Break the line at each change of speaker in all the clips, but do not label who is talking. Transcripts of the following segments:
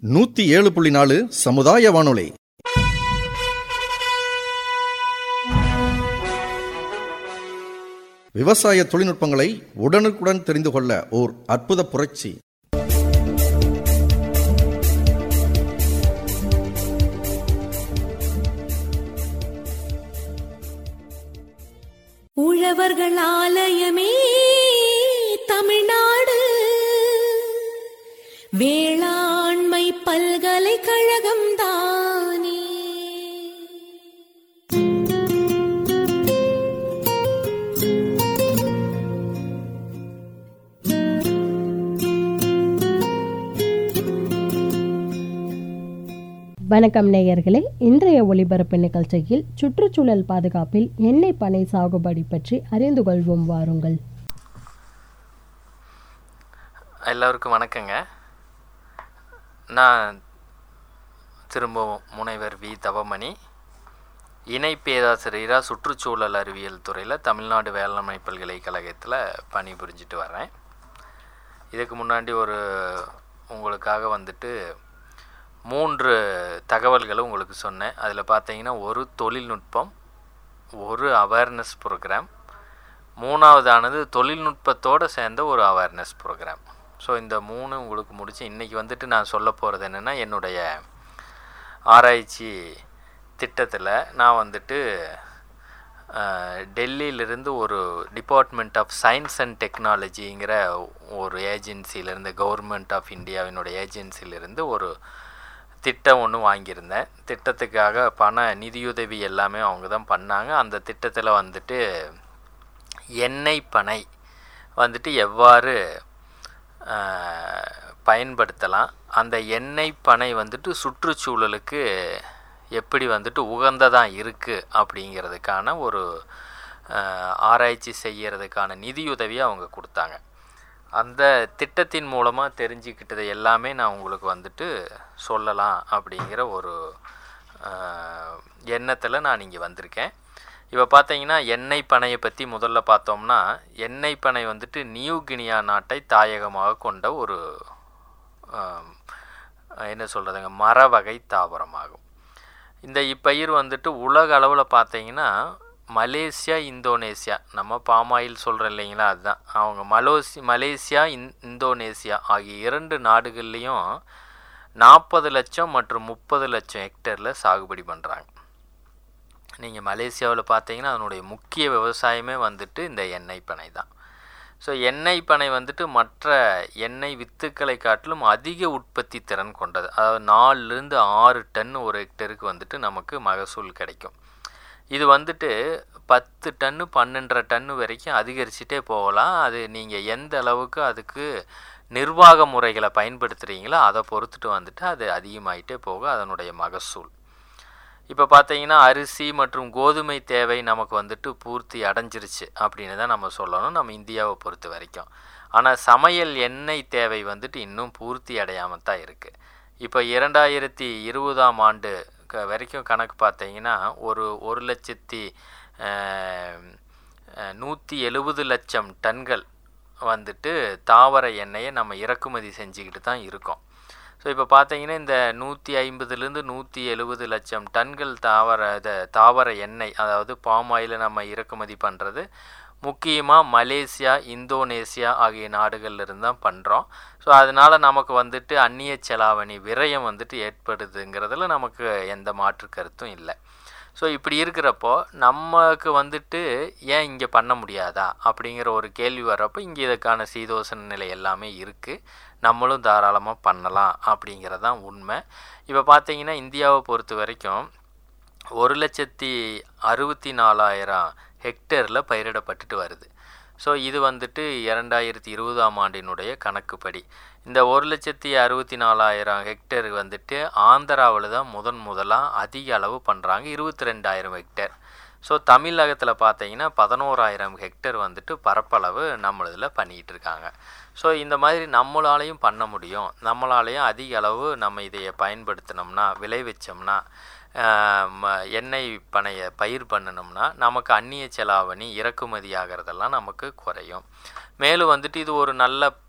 நூத்தி ஏழு புள்ளி நாலு சமுதாய வானொலி விவசாய தொழில்நுட்பங்களை உடனுக்குடன் தெரிந்து கொள்ள ஓர் அற்புத புரட்சி
உழவர்கள் ஆலயமே தமிழ்நாடு வேளாண்மை பல்கலைக்கழகம் தானே
வணக்கம் நேயர்களே இன்றைய ஒளிபரப்பு நிகழ்ச்சியில் சுற்றுச்சூழல் பாதுகாப்பில் எண்ணெய் பனை சாகுபடி பற்றி அறிந்து கொள்வோம் வாருங்கள்
எல்லோருக்கும் வணக்கங்க நான் திரும்பவும் முனைவர் வி தவமணி இணை பேராசிரியராக சுற்றுச்சூழல் அறிவியல் துறையில் தமிழ்நாடு வேளாண்மை பல்கலைக்கழகத்தில் பணிபுரிஞ்சிட்டு வரேன் இதுக்கு முன்னாடி ஒரு உங்களுக்காக வந்துட்டு மூன்று தகவல்களை உங்களுக்கு சொன்னேன் அதில் பார்த்தீங்கன்னா ஒரு தொழில்நுட்பம் ஒரு அவேர்னஸ் ப்ரோக்ராம் மூணாவதானது தொழில்நுட்பத்தோடு சேர்ந்த ஒரு அவேர்னஸ் ப்ரோக்ராம் ஸோ இந்த மூணு உங்களுக்கு முடிச்சு இன்றைக்கி வந்துட்டு நான் சொல்ல போகிறது என்னென்னா என்னுடைய ஆராய்ச்சி திட்டத்தில் நான் வந்துட்டு டெல்லியிலிருந்து ஒரு டிபார்ட்மெண்ட் ஆஃப் சயின்ஸ் அண்ட் டெக்னாலஜிங்கிற ஒரு ஏஜென்சியிலேருந்து கவர்மெண்ட் ஆஃப் இந்தியாவினுடைய ஏஜென்சியிலேருந்து ஒரு திட்டம் ஒன்று வாங்கியிருந்தேன் திட்டத்துக்காக பண நிதியுதவி எல்லாமே அவங்க தான் பண்ணாங்க அந்த திட்டத்தில் வந்துட்டு எண்ணெய் பனை வந்துட்டு எவ்வாறு பயன்படுத்தலாம் அந்த எண்ணெய் பனை வந்துட்டு சுற்றுச்சூழலுக்கு எப்படி வந்துட்டு உகந்ததாக இருக்குது அப்படிங்கிறதுக்கான ஒரு ஆராய்ச்சி செய்கிறதுக்கான நிதியுதவியை அவங்க கொடுத்தாங்க அந்த திட்டத்தின் மூலமாக தெரிஞ்சுக்கிட்டது எல்லாமே நான் உங்களுக்கு வந்துட்டு சொல்லலாம் அப்படிங்கிற ஒரு எண்ணத்தில் நான் இங்கே வந்திருக்கேன் இப்போ பார்த்தீங்கன்னா எண்ணெய் பனையை பற்றி முதல்ல பார்த்தோம்னா எண்ணெய் பனை வந்துட்டு நியூ கினியா நாட்டை தாயகமாக கொண்ட ஒரு என்ன சொல்கிறதுங்க மர வகை தாவரமாகும் இந்த இப்பயிர் வந்துட்டு உலக அளவில் பார்த்தீங்கன்னா மலேசியா இந்தோனேசியா நம்ம பாமாயில் சொல்கிறோம் இல்லைங்களா அதுதான் அவங்க மலோசி மலேசியா இந் இந்தோனேசியா ஆகிய இரண்டு நாடுகள்லேயும் நாற்பது லட்சம் மற்றும் முப்பது லட்சம் ஹெக்டரில் சாகுபடி பண்ணுறாங்க நீங்கள் மலேசியாவில் பார்த்தீங்கன்னா அதனுடைய முக்கிய விவசாயமே வந்துட்டு இந்த எண்ணெய் பனை தான் ஸோ எண்ணெய் பனை வந்துட்டு மற்ற எண்ணெய் வித்துக்களை காட்டிலும் அதிக உற்பத்தி திறன் கொண்டது அதாவது நாலுலேருந்து ஆறு டன் ஒரு ஹெக்டருக்கு வந்துட்டு நமக்கு மகசூல் கிடைக்கும் இது வந்துட்டு பத்து டன்னு பன்னெண்டரை டன்னு வரைக்கும் அதிகரிச்சுட்டே போகலாம் அது நீங்கள் எந்த அளவுக்கு அதுக்கு நிர்வாக முறைகளை பயன்படுத்துகிறீங்களோ அதை பொறுத்துட்டு வந்துட்டு அது அதிகமாகிட்டே போக அதனுடைய மகசூல் இப்போ பார்த்தீங்கன்னா அரிசி மற்றும் கோதுமை தேவை நமக்கு வந்துட்டு பூர்த்தி அடைஞ்சிருச்சு அப்படின்னு தான் நம்ம சொல்லணும் நம்ம இந்தியாவை பொறுத்த வரைக்கும் ஆனால் சமையல் எண்ணெய் தேவை வந்துட்டு இன்னும் பூர்த்தி அடையாமல் தான் இருக்குது இப்போ இரண்டாயிரத்தி இருபதாம் ஆண்டு வரைக்கும் கணக்கு பார்த்தீங்கன்னா ஒரு ஒரு லட்சத்தி நூற்றி எழுபது லட்சம் டன்கள் வந்துட்டு தாவர எண்ணெயை நம்ம இறக்குமதி செஞ்சுக்கிட்டு தான் இருக்கோம் ஸோ இப்போ பார்த்தீங்கன்னா இந்த நூற்றி ஐம்பதுலேருந்து நூற்றி எழுபது லட்சம் டன்கள் தாவர இதை தாவர எண்ணெய் அதாவது பாம் ஆயிலை நம்ம இறக்குமதி பண்ணுறது முக்கியமாக மலேசியா இந்தோனேசியா ஆகிய நாடுகள்லேருந்து தான் பண்ணுறோம் ஸோ அதனால் நமக்கு வந்துட்டு அந்நிய செலாவணி விரயம் வந்துட்டு ஏற்படுதுங்கிறதுல நமக்கு எந்த மாற்று கருத்தும் இல்லை ஸோ இப்படி இருக்கிறப்போ நமக்கு வந்துட்டு ஏன் இங்கே பண்ண முடியாதா அப்படிங்கிற ஒரு கேள்வி வர்றப்போ இங்கே இதுக்கான சீதோசன நிலை எல்லாமே இருக்குது நம்மளும் தாராளமாக பண்ணலாம் அப்படிங்கிறதான் உண்மை இப்போ பார்த்தீங்கன்னா இந்தியாவை பொறுத்த வரைக்கும் ஒரு லட்சத்தி அறுபத்தி நாலாயிரம் ஹெக்டேரில் பயிரிடப்பட்டுட்டு வருது ஸோ இது வந்துட்டு இரண்டாயிரத்தி இருபதாம் ஆண்டினுடைய கணக்குப்படி இந்த ஒரு லட்சத்தி அறுபத்தி நாலாயிரம் ஹெக்டேர் வந்துட்டு ஆந்திராவில் தான் முதன் முதலாக அதிக அளவு பண்ணுறாங்க இருபத்தி ரெண்டாயிரம் ஹெக்டேர் ஸோ தமிழகத்தில் பார்த்தீங்கன்னா பதினோராயிரம் ஹெக்டேர் வந்துட்டு பரப்பளவு நம்மளதில் பண்ணிகிட்டு இருக்காங்க ஸோ இந்த மாதிரி நம்மளாலையும் பண்ண முடியும் நம்மளாலையும் அதிக அளவு நம்ம இதையை பயன்படுத்தினோம்னா விளைவிச்சோம்னா எண்ணெய் பனையை பயிர் பண்ணணும்னா நமக்கு அந்நிய செலாவணி இறக்குமதி ஆகிறதெல்லாம் நமக்கு குறையும் மேலும் வந்துட்டு இது ஒரு நல்ல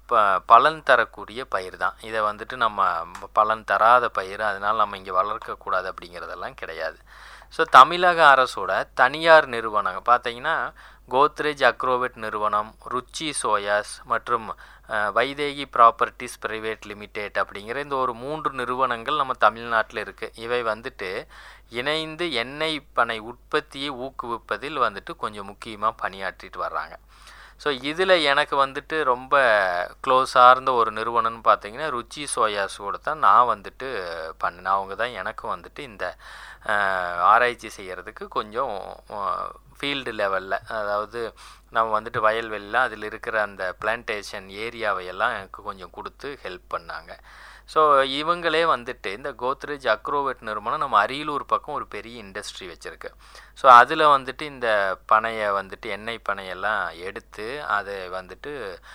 ப பலன் தரக்கூடிய பயிர் தான் இதை வந்துட்டு நம்ம பலன் தராத பயிர் அதனால் நம்ம இங்கே வளர்க்கக்கூடாது அப்படிங்கிறதெல்லாம் கிடையாது ஸோ தமிழக அரசோட தனியார் நிறுவனம் பார்த்தீங்கன்னா கோத்ரேஜ் அக்ரோவெட் நிறுவனம் ருச்சி சோயாஸ் மற்றும் uh, Vaidehi properties private limited அப்படிங்கிற இந்த ஒரு மூன்று நிறுவனங்கள் நம்ம தமிழ்நாட்டில் இருக்குது இவை வந்துட்டு இணைந்து எண்ணெய் பனை உற்பத்தியை ஊக்குவிப்பதில் வந்துட்டு கொஞ்சம் முக்கியமாக பணியாற்றிட்டு வர்றாங்க ஸோ இதில் எனக்கு வந்துட்டு ரொம்ப க்ளோஸ் சார்ந்த ஒரு நிறுவனம்னு பார்த்தீங்கன்னா ருச்சி சோயாஸோட தான் நான் வந்துட்டு பண்ணினேன் அவங்க தான் எனக்கும் வந்துட்டு இந்த அஹ், ஆராய்ச்சி செய்கிறதுக்கு கொஞ்சம் ஃபீல்டு லெவலில் அதாவது நம்ம வந்துட்டு வயல்வெளியில் அதில் இருக்கிற அந்த பிளான்டேஷன் ஏரியாவையெல்லாம் எனக்கு கொஞ்சம் கொடுத்து ஹெல்ப் பண்ணாங்க ஸோ இவங்களே வந்துட்டு இந்த கோத்ரேஜ் அக்ரோவெட் நிறுவனம் நம்ம அரியலூர் பக்கம் ஒரு பெரிய இண்டஸ்ட்ரி வச்சுருக்கு ஸோ அதில் வந்துட்டு இந்த பனையை வந்துட்டு எண்ணெய் பனையெல்லாம் எடுத்து அதை வந்துட்டு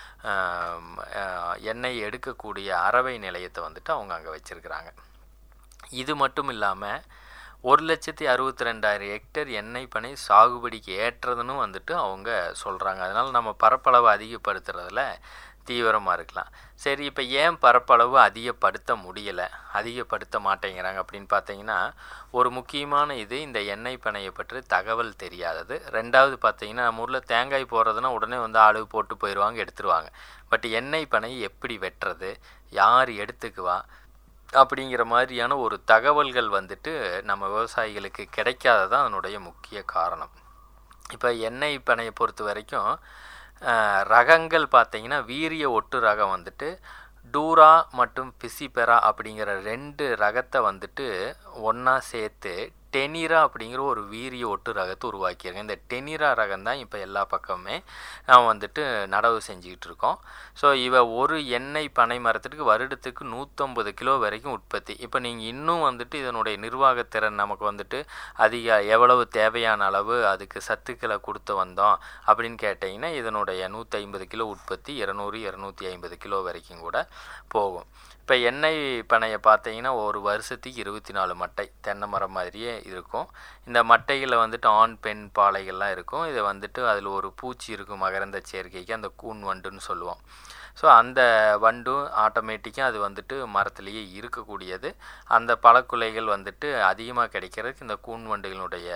ஆம், ஆஹ், எண்ணெய் எடுக்கக்கூடிய அரவை நிலையத்தை வந்துட்டு அவங்க அங்கே வச்சுருக்குறாங்க இது மட்டும் இல்லாமல் ஒரு லட்சத்தி அறுபத்தி ரெண்டாயிரம் ஹெக்டேர் எண்ணெய் பனை சாகுபடிக்கு ஏற்றதுன்னு வந்துட்டு அவங்க சொல்கிறாங்க அதனால் நம்ம பரப்பளவு அதிகப்படுத்துறதுல தீவிரமாக இருக்கலாம் சரி இப்போ ஏன் பரப்பளவு அதிகப்படுத்த முடியலை அதிகப்படுத்த மாட்டேங்கிறாங்க அப்படின்னு பார்த்தீங்கன்னா ஒரு முக்கியமான இது இந்த எண்ணெய் பனையை பற்றி தகவல் தெரியாதது ரெண்டாவது பார்த்தீங்கன்னா நம்ம ஊரில் தேங்காய் போடுறதுனா உடனே வந்து ஆளு போட்டு போயிடுவாங்க எடுத்துருவாங்க பட் எண்ணெய் பனை எப்படி வெட்டுறது யார் எடுத்துக்குவா அப்படிங்கிற மாதிரியான ஒரு தகவல்கள் வந்துட்டு நம்ம விவசாயிகளுக்கு கிடைக்காததான் அதனுடைய முக்கிய காரணம் இப்போ எண்ணெய் பனையை பொறுத்த வரைக்கும் அஹ், ரகங்கள் பார்த்தீங்கன்னா வீரிய ஒட்டு ரகம் வந்துட்டு டூரா மற்றும் பிசிபெரா அப்படிங்கிற ரெண்டு ரகத்தை வந்துட்டு ஒன்றா சேர்த்து டெனிரா அப்படிங்கிற ஒரு வீரிய ஒட்டு ரகத்தை உருவாக்கியிருக்கேன் இந்த டெனிரா ரகம் தான் இப்போ எல்லா பக்கமுமே நாம் வந்துட்டு நடவு செஞ்சுக்கிட்டு இருக்கோம் ஸோ இவ ஒரு எண்ணெய் பனை மரத்துக்கு வருடத்துக்கு நூற்றம்பது கிலோ வரைக்கும் உற்பத்தி இப்போ நீங்கள் இன்னும் வந்துட்டு இதனுடைய நிர்வாகத்திறன் நமக்கு வந்துட்டு அதிக எவ்வளவு தேவையான அளவு அதுக்கு சத்துக்களை கொடுத்து வந்தோம் அப்படின்னு கேட்டிங்கன்னா இதனுடைய நூற்றி ஐம்பது கிலோ உற்பத்தி இரநூறு இரநூத்தி ஐம்பது கிலோ வரைக்கும் கூட போகும் இப்போ எண்ணெய் பனையை பார்த்தீங்கன்னா ஒரு வருஷத்துக்கு இருபத்தி நாலு மட்டை தென்னை மரம் மாதிரியே இருக்கும் இந்த மட்டைகளில் வந்துட்டு ஆண் பெண் பாலைகள்லாம் இருக்கும் இதை வந்துட்டு அதில் ஒரு பூச்சி இருக்கும் மகரந்த சேர்க்கைக்கு அந்த கூன் வண்டுன்னு சொல்லுவோம் ஸோ அந்த வண்டும் ஆட்டோமேட்டிக்காக அது வந்துட்டு மரத்துலேயே இருக்கக்கூடியது அந்த பழக்குலைகள் வந்துட்டு அதிகமாக கிடைக்கிறதுக்கு இந்த கூன் வண்டுகளுடைய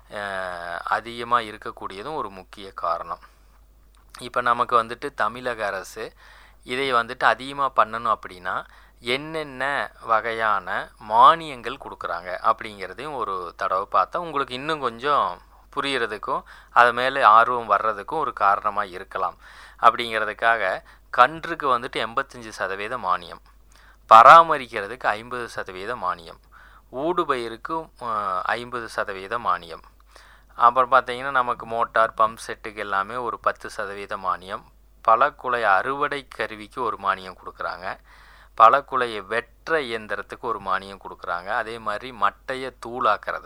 அதிகமாக இருக்கக்கூடியதும் ஒரு முக்கிய காரணம் இப்போ நமக்கு வந்துட்டு தமிழக அரசு இதை வந்துட்டு அதிகமாக பண்ணணும் அப்படின்னா என்னென்ன வகையான மானியங்கள் கொடுக்குறாங்க அப்படிங்கிறதையும் ஒரு தடவை பார்த்தா உங்களுக்கு இன்னும் கொஞ்சம் புரியறதுக்கும் அது மேலே ஆர்வம் வர்றதுக்கும் ஒரு காரணமாக இருக்கலாம் அப்படிங்கிறதுக்காக கன்றுக்கு வந்துட்டு எண்பத்தஞ்சு சதவீத மானியம் பராமரிக்கிறதுக்கு ஐம்பது சதவீத மானியம் ஊடுபயிருக்கு ஐம்பது சதவீத மானியம் அப்புறம் பார்த்தீங்கன்னா நமக்கு மோட்டார் பம்ப் செட்டுக்கு எல்லாமே ஒரு பத்து சதவீத மானியம் பழக்குலை அறுவடை கருவிக்கு ஒரு மானியம் கொடுக்குறாங்க பழக்குலையை வெற்ற இயந்திரத்துக்கு ஒரு மானியம் கொடுக்குறாங்க அதே மாதிரி மட்டையை தூளாக்குறது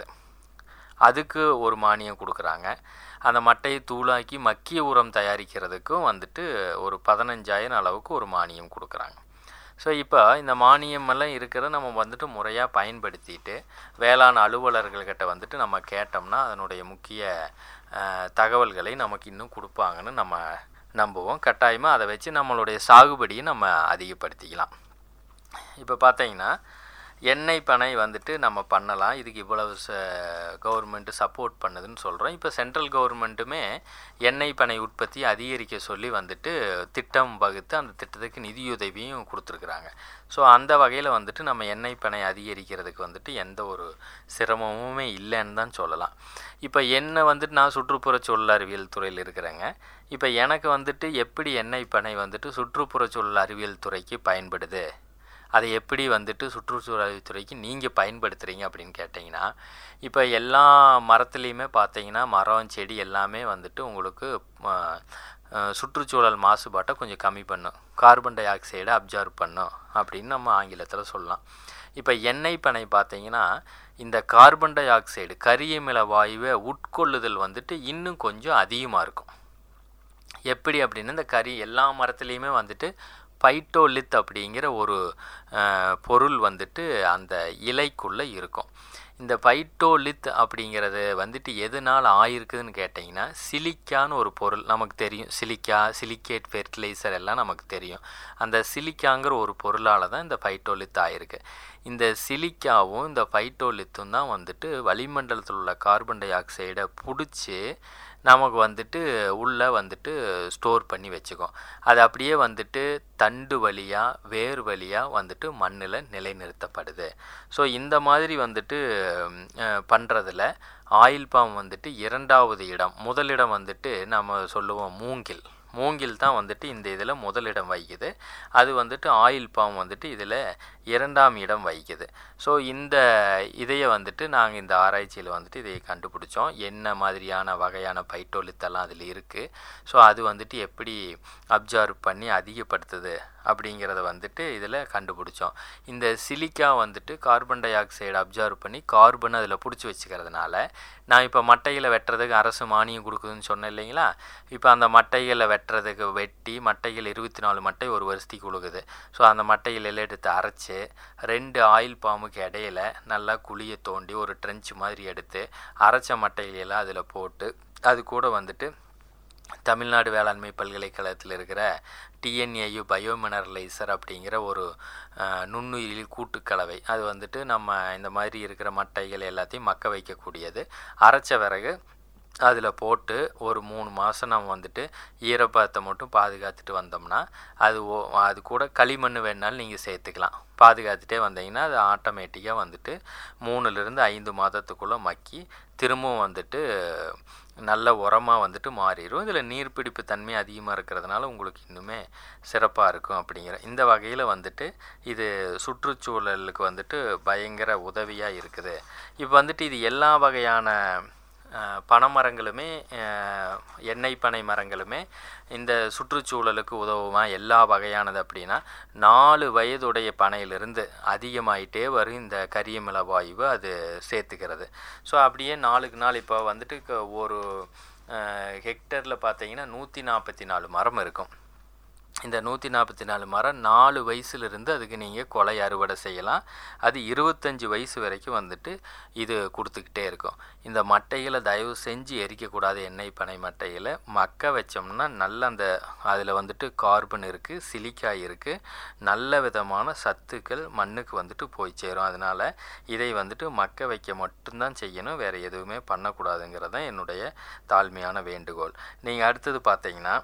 அதுக்கு ஒரு மானியம் கொடுக்குறாங்க அந்த மட்டையை தூளாக்கி மக்கிய உரம் தயாரிக்கிறதுக்கும் வந்துட்டு ஒரு பதினஞ்சாயிரம் அளவுக்கு ஒரு மானியம் கொடுக்குறாங்க ஸோ இப்போ இந்த மானியமெல்லாம் இருக்கிறத நம்ம வந்துட்டு முறையாக பயன்படுத்திட்டு வேளாண் அலுவலர்கள்கிட்ட வந்துட்டு நம்ம கேட்டோம்னா அதனுடைய முக்கிய அஹ், தகவல்களை நமக்கு இன்னும் கொடுப்பாங்கன்னு நம்ம நம்புவோம் கட்டாயமாக அதை வச்சு நம்மளுடைய சாகுபடியை நம்ம அதிகப்படுத்திக்கலாம் இப்போ பார்த்தீங்கன்னா எண்ணெய் பனை வந்துட்டு நம்ம பண்ணலாம் இதுக்கு இவ்வளவு ச கவர்மெண்ட்டு சப்போர்ட் பண்ணுதுன்னு சொல்கிறோம் இப்போ சென்ட்ரல் கவர்மெண்ட்டுமே எண்ணெய் பனை உற்பத்தி அதிகரிக்க சொல்லி வந்துட்டு திட்டம் வகுத்து அந்த திட்டத்துக்கு நிதியுதவியும் கொடுத்துருக்குறாங்க ஸோ அந்த வகையில் வந்துட்டு நம்ம எண்ணெய் பனை அதிகரிக்கிறதுக்கு வந்துட்டு எந்த ஒரு சிரமமுமே இல்லைன்னு தான் சொல்லலாம் இப்போ என்ன வந்துட்டு நான் சுற்றுப்புற சூழல் அறிவியல் துறையில் இருக்கிறேங்க இப்போ எனக்கு வந்துட்டு எப்படி எண்ணெய் பனை வந்துட்டு சுற்றுப்புற சூழல் அறிவியல் துறைக்கு பயன்படுது அதை எப்படி வந்துட்டு சுற்றுச்சூழல் துறைக்கு நீங்கள் பயன்படுத்துகிறீங்க அப்படின்னு கேட்டிங்கன்னா இப்போ எல்லா மரத்துலேயுமே பார்த்தீங்கன்னா மரம் செடி எல்லாமே வந்துட்டு உங்களுக்கு ஆ, ஆ, சுற்றுச்சூழல் மாசுபாட்டை கொஞ்சம் கம்மி பண்ணும் கார்பன் டை ஆக்சைடை அப்சர்வ் பண்ணும் அப்படின்னு நம்ம ஆங்கிலத்தில் சொல்லலாம் இப்போ எண்ணெய் பனை பார்த்தீங்கன்னா இந்த கார்பன் டை ஆக்சைடு கரியமில வாயுவை உட்கொள்ளுதல் வந்துட்டு இன்னும் கொஞ்சம் அதிகமாக இருக்கும் எப்படி அப்படின்னு இந்த கறி எல்லா மரத்துலேயுமே வந்துட்டு பைட்டோலித் அப்படிங்கிற ஒரு அஹ், பொருள் வந்துட்டு அந்த இலைக்குள்ளே இருக்கும் இந்த பைட்டோலித் அப்படிங்கிறது வந்துட்டு எதனால் ஆயிருக்குதுன்னு கேட்டிங்கன்னா சிலிக்கான்னு ஒரு பொருள் நமக்கு தெரியும் சிலிக்கா சிலிக்கேட் ஃபெர்டிலைசர் எல்லாம் நமக்கு தெரியும் அந்த சிலிக்காங்கிற ஒரு பொருளால் தான் இந்த பைட்டோலித் ஆயிருக்கு இந்த சிலிக்காவும் இந்த பைட்டோலித்தும் தான் வந்துட்டு வளிமண்டலத்தில் உள்ள கார்பன் டை ஆக்சைடை பிடிச்சி நமக்கு வந்துட்டு உள்ளே வந்துட்டு ஸ்டோர் பண்ணி வச்சுக்கும் அது அப்படியே வந்துட்டு தண்டு வழியாக வேர் வழியாக வந்துட்டு மண்ணில் நிலைநிறுத்தப்படுது ஸோ இந்த மாதிரி வந்துட்டு பண்ணுறதுல ஆயில் பாம் வந்துட்டு இரண்டாவது இடம் முதலிடம் வந்துட்டு நம்ம சொல்லுவோம் மூங்கில் மூங்கில் தான் வந்துட்டு இந்த இதில் முதலிடம் வகிக்குது அது வந்துட்டு ஆயில் பாம் வந்துட்டு இதில் இரண்டாம் இடம் வகிக்குது ஸோ இந்த இதையை வந்துட்டு நாங்கள் இந்த ஆராய்ச்சியில் வந்துட்டு இதை கண்டுபிடிச்சோம் என்ன மாதிரியான வகையான பைட்டோலித்தெல்லாம் அதில் இருக்குது ஸோ அது வந்துட்டு எப்படி அப்சர்வ் பண்ணி அதிகப்படுத்துது அப்படிங்கிறத வந்துட்டு இதில் கண்டுபிடிச்சோம் இந்த சிலிக்கா வந்துட்டு கார்பன் டை ஆக்சைடு அப்சர்வ் பண்ணி கார்பன் அதில் பிடிச்சி வச்சுக்கிறதுனால நான் இப்போ மட்டைகளை வெட்டுறதுக்கு அரசு மானியம் கொடுக்குதுன்னு சொன்னேன் இல்லைங்களா இப்போ அந்த மட்டைகளை வெட்டுறதுக்கு வெட்டி மட்டைகள் இருபத்தி நாலு மட்டை ஒரு வருஷத்துக்கு கொடுக்குது ஸோ அந்த மட்டைகள் எல்லாம் எடுத்து அரைச்சி ரெண்டு ஆயில் பாம்புக்கு இடையில நல்லா குழியை தோண்டி ஒரு ட்ரென்ச் மாதிரி எடுத்து அரைச்ச மட்டைகளெல்லாம் அதில் போட்டு அது கூட வந்துட்டு தமிழ்நாடு வேளாண்மை பல்கலைக்கழகத்தில் இருக்கிற டிஎன்ஏயு பயோமினரலைசர் அப்படிங்கிற ஒரு நுண்ணுயிரி கூட்டுக்கலவை அது வந்துட்டு நம்ம இந்த மாதிரி இருக்கிற மட்டைகள் எல்லாத்தையும் மக்க வைக்கக்கூடியது அரைச்ச பிறகு அதில் போட்டு ஒரு மூணு மாதம் நம்ம வந்துட்டு ஈரப்பதத்தை மட்டும் பாதுகாத்துட்டு வந்தோம்னா அது ஓ அது கூட களிமண் வேணாலும் நீங்கள் சேர்த்துக்கலாம் பாதுகாத்துட்டே வந்தீங்கன்னா அது ஆட்டோமேட்டிக்காக வந்துட்டு மூணுலேருந்து ஐந்து மாதத்துக்குள்ளே மக்கி திரும்பவும் வந்துட்டு நல்ல உரமாக வந்துட்டு மாறிடும் இதில் நீர்பிடிப்பு தன்மை அதிகமாக இருக்கிறதுனால உங்களுக்கு இன்னுமே சிறப்பாக இருக்கும் அப்படிங்கிற இந்த வகையில் வந்துட்டு இது சுற்றுச்சூழலுக்கு வந்துட்டு பயங்கர உதவியாக இருக்குது இப்போ வந்துட்டு இது எல்லா வகையான பனைமரங்களுமே எண்ணெய் பனை மரங்களுமே இந்த சுற்றுச்சூழலுக்கு உதவுமா எல்லா வகையானது அப்படின்னா நாலு வயதுடைய பனையிலிருந்து அதிகமாயிட்டே வரும் இந்த கரியமில வாயு அது சேர்த்துக்கிறது ஸோ அப்படியே நாளுக்கு நாள் இப்போ வந்துட்டு ஒரு ஹெக்டரில் பார்த்தீங்கன்னா நூற்றி நாற்பத்தி நாலு மரம் இருக்கும் இந்த நூற்றி நாற்பத்தி நாலு மரம் நாலு வயசுலேருந்து அதுக்கு நீங்கள் கொலை அறுவடை செய்யலாம் அது இருபத்தஞ்சி வயசு வரைக்கும் வந்துட்டு இது கொடுத்துக்கிட்டே இருக்கும் இந்த மட்டைகளை தயவு செஞ்சு எரிக்கக்கூடாது எண்ணெய் பனை மட்டையில் மக்க வச்சோம்னா நல்ல அந்த அதில் வந்துட்டு கார்பன் இருக்குது சிலிக்காய் இருக்குது நல்ல விதமான சத்துக்கள் மண்ணுக்கு வந்துட்டு போய் சேரும் அதனால் இதை வந்துட்டு மக்க வைக்க மட்டும்தான் செய்யணும் வேறு எதுவுமே பண்ணக்கூடாதுங்கிறது தான் என்னுடைய தாழ்மையான வேண்டுகோள் நீங்கள் அடுத்தது பார்த்தீங்கன்னா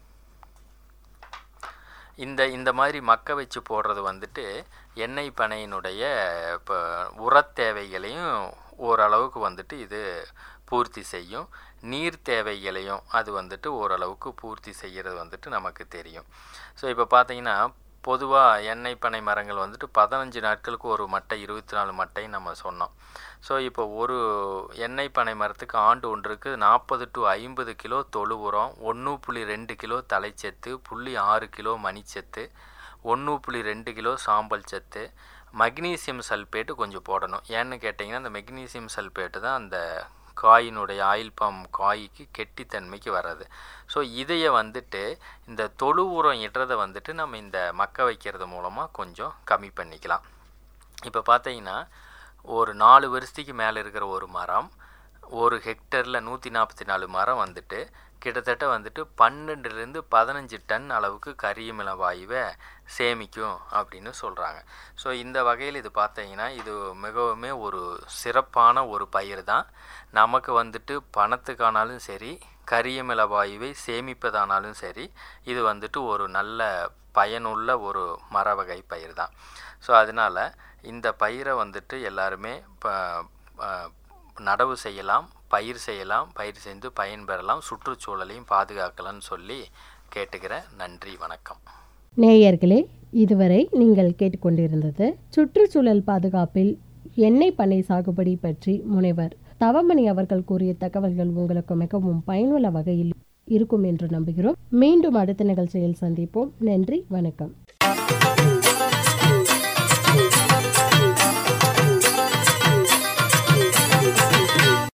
இந்த இந்த மாதிரி மக்க வச்சு போடுறது வந்துட்டு எண்ணெய் பனையினுடைய இப்போ உரத் தேவைகளையும் ஓரளவுக்கு வந்துட்டு இது பூர்த்தி செய்யும் நீர் தேவைகளையும் அது வந்துட்டு ஓரளவுக்கு பூர்த்தி செய்கிறது வந்துட்டு நமக்கு தெரியும் ஸோ இப்போ பார்த்தீங்கன்னா பொதுவாக எண்ணெய் பனை மரங்கள் வந்துட்டு பதினஞ்சு நாட்களுக்கு ஒரு மட்டை இருபத்தி நாலு மட்டை நம்ம சொன்னோம் ஸோ இப்போ ஒரு எண்ணெய் பனை மரத்துக்கு ஆண்டு ஒன்றுக்கு நாற்பது டு ஐம்பது கிலோ தொழு உரம் ஒன்று புள்ளி ரெண்டு கிலோ தலைச்சத்து புள்ளி ஆறு கிலோ மணிச்சத்து ஒன்று புள்ளி ரெண்டு கிலோ சாம்பல் சத்து மக்னீசியம் சல்பேட்டு கொஞ்சம் போடணும் ஏன்னு கேட்டிங்கன்னா அந்த மெக்னீசியம் சல்பேட்டு தான் அந்த காயினுடைய ஆயில் பாம் காய்க்கு கெட்டித்தன்மைக்கு வர்றது ஸோ இதையை வந்துட்டு இந்த தொழு உரம் இடுறதை வந்துட்டு நம்ம இந்த மக்க வைக்கிறது மூலமாக கொஞ்சம் கம்மி பண்ணிக்கலாம் இப்போ பார்த்தீங்கன்னா ஒரு நாலு வருஷத்துக்கு மேலே இருக்கிற ஒரு மரம் ஒரு ஹெக்டரில் நூற்றி நாற்பத்தி நாலு மரம் வந்துட்டு கிட்டத்தட்ட வந்துட்டு பன்னெண்டுலேருந்து பதினஞ்சு டன் அளவுக்கு கரியமில வாயுவை சேமிக்கும் அப்படின்னு சொல்கிறாங்க ஸோ இந்த வகையில் இது பார்த்தீங்கன்னா இது மிகவுமே ஒரு சிறப்பான ஒரு பயிர் தான் நமக்கு வந்துட்டு பணத்துக்கானாலும் சரி கரியமில வாயுவை சேமிப்பதானாலும் சரி இது வந்துட்டு ஒரு நல்ல பயனுள்ள ஒரு மர வகை பயிர் தான் ஸோ அதனால் இந்த பயிரை வந்துட்டு எல்லாருமே நடவு செய்யலாம் பயிர் செய்யலாம் பயிர் செய்து பயன்பெறலாம் சுற்றுச்சூழலையும் பாதுகாக்கலாம்னு சொல்லி கேட்டுக்கிறேன் நன்றி வணக்கம்
நேயர்களே இதுவரை நீங்கள் கேட்டுக்கொண்டிருந்தது சுற்றுச்சூழல் பாதுகாப்பில் எண்ணெய் பண்ணை சாகுபடி பற்றி முனைவர் தவமணி அவர்கள் கூறிய தகவல்கள் உங்களுக்கு மிகவும் பயனுள்ள வகையில் இருக்கும் என்று நம்புகிறோம் மீண்டும் அடுத்த நிகழ்ச்சியில் சந்திப்போம் நன்றி வணக்கம்